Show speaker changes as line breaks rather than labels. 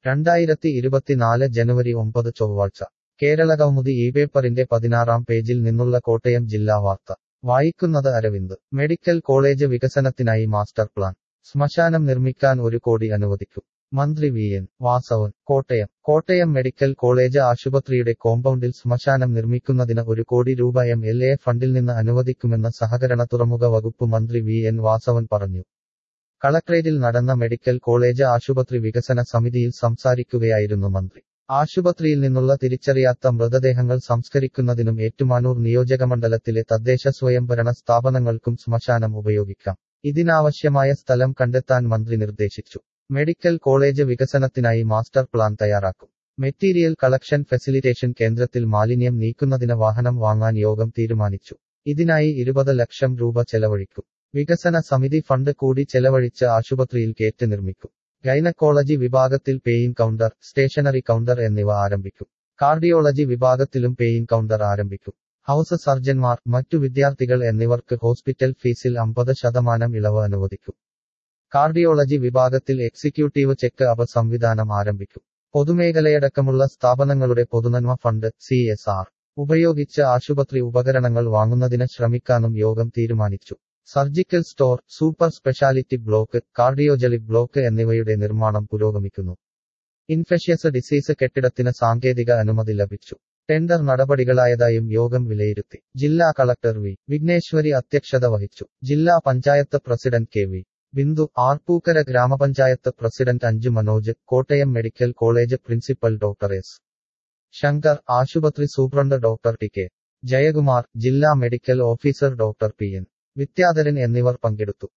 രണ്ടായിരത്തി ഇരുപത്തിനാല് ജനുവരി ഒമ്പത് ചൊവ്വാഴ്ച കേരളകൗമുദി ഈ പേപ്പറിന്റെ പതിനാറാം പേജിൽ നിന്നുള്ള കോട്ടയം ജില്ലാ വാർത്ത വായിക്കുന്നത് അരവിന്ദ് മെഡിക്കൽ കോളേജ് വികസനത്തിനായി മാസ്റ്റർ പ്ലാൻ ശ്മശാനം നിർമ്മിക്കാൻ ഒരു കോടി അനുവദിക്കും മന്ത്രി V N Vasavan Kottayam Kottayam medical college ആശുപത്രിയുടെ കോമ്പൗണ്ടിൽ ശ്മശാനം നിർമ്മിക്കുന്നതിന് ഒരു കോടി രൂപ എം എൽ എ ഫണ്ടിൽ നിന്ന് അനുവദിക്കുമെന്ന് സഹകരണ തുറമുഖ വകുപ്പ് മന്ത്രി വി എൻ വാസവൻ പറഞ്ഞു കളക്ട്രേറ്റിൽ നടന്ന മെഡിക്കൽ കോളേജ് ആശുപത്രി വികസന സമിതിയിൽ സംസാരിക്കുകയായിരുന്നു മന്ത്രി ആശുപത്രിയിൽ നിന്നുള്ള തിരിച്ചറിയാത്ത മൃതദേഹങ്ങൾ സംസ്കരിക്കുന്നതിനും ഏറ്റുമാനൂർ നിയോജകമണ്ഡലത്തിലെ തദ്ദേശ സ്വയംഭരണ സ്ഥാപനങ്ങൾക്കും ശ്മശാനം ഉപയോഗിക്കാം ഇതിനാവശ്യമായ സ്ഥലം കണ്ടെത്താൻ മന്ത്രി നിർദ്ദേശിച്ചു മെഡിക്കൽ കോളേജ് വികസനത്തിനായി മാസ്റ്റർ പ്ലാൻ തയ്യാറാക്കും മെറ്റീരിയൽ കളക്ഷൻ ഫെസിലിറ്റേഷൻ കേന്ദ്രത്തിൽ മാലിന്യം നീക്കുന്നതിന് വാഹനം വാങ്ങാൻ യോഗം തീരുമാനിച്ചു ഇതിനായി ഇരുപത് ലക്ഷം രൂപ ചെലവഴിക്കും വികസന സമിതി ഫണ്ട് കൂടി ചെലവഴിച്ച് ആശുപത്രിയിൽ കേറ്റ് നിർമ്മിക്കും ഗൈനക്കോളജി വിഭാഗത്തിൽ പേയിങ് കൗണ്ടർ സ്റ്റേഷനറി കൗണ്ടർ എന്നിവ ആരംഭിക്കും കാർഡിയോളജി വിഭാഗത്തിലും പേയിങ് കൗണ്ടർ ആരംഭിക്കും ഹൗസ് സർജൻമാർ മറ്റു വിദ്യാർത്ഥികൾ എന്നിവർക്ക് ഹോസ്പിറ്റൽ ഫീസിൽ അമ്പത് ശതമാനം ഇളവ് അനുവദിക്കും കാർഡിയോളജി വിഭാഗത്തിൽ എക്സിക്യൂട്ടീവ് ചെക്ക് അപ സംവിധാനം ആരംഭിക്കും പൊതുമേഖലയടക്കമുള്ള സ്ഥാപനങ്ങളുടെ പൊതുനന്മ ഫണ്ട് സി എസ് ആർ ഉപയോഗിച്ച് ആശുപത്രി ഉപകരണങ്ങൾ വാങ്ങുന്നതിന് ശ്രമിക്കാനും യോഗം തീരുമാനിച്ചു surgical store super speciality block cardiology block എന്നിവയുടെ നിർമ്മാണം പുരോഗമിക്കുന്നു ഇൻഫെഷ്യസ് ഡിസീസ് കെട്ടിടത്തിന് സാങ്കേതിക അനുമതി ലഭിച്ചു ടെൻഡർ നടപടികളായതായും യോഗം വിലയിരുത്തി ജില്ലാ കളക്ടർ വി വിഘ്നേശ്വരി അധ്യക്ഷത വഹിച്ചു ജില്ലാ panchayat president K V Bindu Arpookara ഗ്രാമപഞ്ചായത്ത് president Anju Manoj Kottayam medical college principal doctor S Shankar ആശുപത്രി superintendent doctor T K Jayakumar ജില്ലാ medical officer doctor P N Vidyadharan എന്നിവർ പങ്കെടുത്തു